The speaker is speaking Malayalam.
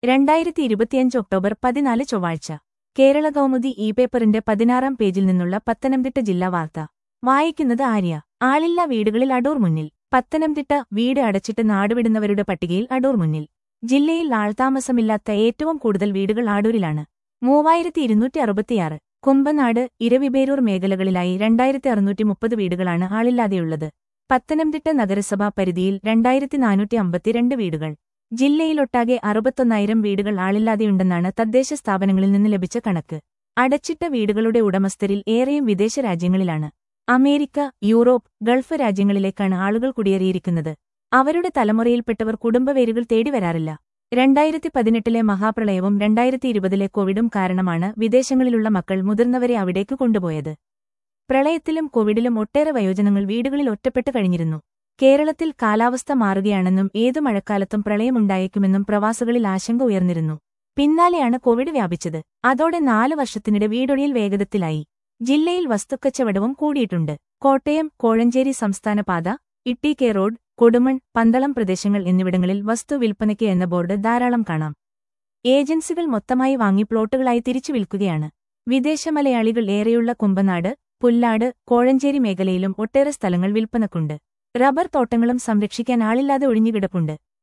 രണ്ടായിരത്തി ഇരുപത്തിയഞ്ച് ഒക്ടോബർ പതിനാല് ചൊവ്വാഴ്ച കേരള കൗമുദി ഇ പേപ്പറിന്റെ പതിനാറാം പേജിൽ നിന്നുള്ള പത്തനംതിട്ട ജില്ലാ വാർത്ത വായിക്കുന്നത് ആര്യ ആളില്ല വീടുകളിൽ അടൂർ മുന്നിൽ പത്തനംതിട്ട വീട് അടച്ചിട്ട് നാടുവിടുന്നവരുടെ പട്ടികയിൽ അടൂർ മുന്നിൽ ജില്ലയിൽ ആൾതാമസമില്ലാത്ത ഏറ്റവും കൂടുതൽ വീടുകൾ ആടൂരിലാണ് മൂവായിരത്തി ഇരുന്നൂറ്റി അറുപത്തിയാറ് കുമ്പനാട് ഇരവിബേരൂർ മേഖലകളിലായി രണ്ടായിരത്തി അറുന്നൂറ്റി മുപ്പത് വീടുകളാണ് ആളില്ലാതെയുള്ളത് പത്തനംതിട്ട നഗരസഭാ പരിധിയിൽ രണ്ടായിരത്തി നാനൂറ്റി അമ്പത്തിരണ്ട് വീടുകൾ ജില്ലയിലൊട്ടാകെ അറുപത്തൊന്നായിരം വീടുകൾ ആളില്ലാതെയുണ്ടെന്നാണ് തദ്ദേശ സ്ഥാപനങ്ങളിൽ നിന്ന് ലഭിച്ച കണക്ക് അടച്ചിട്ട വീടുകളുടെ ഉടമസ്ഥരിൽ ഏറെയും വിദേശ രാജ്യങ്ങളിലാണ് അമേരിക്ക യൂറോപ്പ് ഗൾഫ് രാജ്യങ്ങളിലേക്കാണ് ആളുകൾ കുടിയേറിയിരിക്കുന്നത് അവരുടെ തലമുറയിൽപ്പെട്ടവർ കുടുംബവേരുകൾ തേടി വരാറില്ല രണ്ടായിരത്തി പതിനെട്ടിലെ മഹാപ്രളയവും രണ്ടായിരത്തി ഇരുപതിലെ കോവിഡും കാരണമാണ് വിദേശങ്ങളിലുള്ള മക്കൾ മുതിർന്നവരെ അവിടേക്ക് കൊണ്ടുപോയത് പ്രളയത്തിലും കോവിഡിലും ഒട്ടേറെ വയോജനങ്ങൾ വീടുകളിൽ ഒറ്റപ്പെട്ട് കഴിഞ്ഞിരുന്നു കേരളത്തിൽ കാലാവസ്ഥ മാറുകയാണെന്നും ഏതു മഴക്കാലത്തും പ്രളയമുണ്ടായേക്കുമെന്നും പ്രവാസികളിൽ ആശങ്ക ഉയർന്നിരുന്നു പിന്നാലെയാണ് കോവിഡ് വ്യാപിച്ചത് അതോടെ നാലു വർഷത്തിനിടെ വീടൊഴിയൽ വേഗത്തിലായി ജില്ലയിൽ വസ്തുക്കച്ചവടവും കൂടിയിട്ടുണ്ട് കോട്ടയം കോഴഞ്ചേരി സംസ്ഥാന പാത ഇട്ടി കെ റോഡ് കൊടുമൺ പന്തളം പ്രദേശങ്ങൾ എന്നിവിടങ്ങളിൽ വസ്തു വിൽപ്പനയ്ക്ക് എന്ന ബോർഡ് ധാരാളം കാണാം ഏജൻസികൾ മൊത്തമായി വാങ്ങി പ്ലോട്ടുകളായി തിരിച്ചു വിൽക്കുകയാണ് വിദേശ മലയാളികൾ ഏറെയുള്ള കുമ്പനാട് പുല്ലാട് കോഴഞ്ചേരി മേഖലയിലും ഒട്ടേറെ സ്ഥലങ്ങൾ വിൽപ്പനക്കുണ്ട് റബ്ബർ തോട്ടങ്ങളും സംരക്ഷിക്കാൻ ആളില്ലാതെ ഒഴിഞ്ഞുകിടപ്പുണ്ട്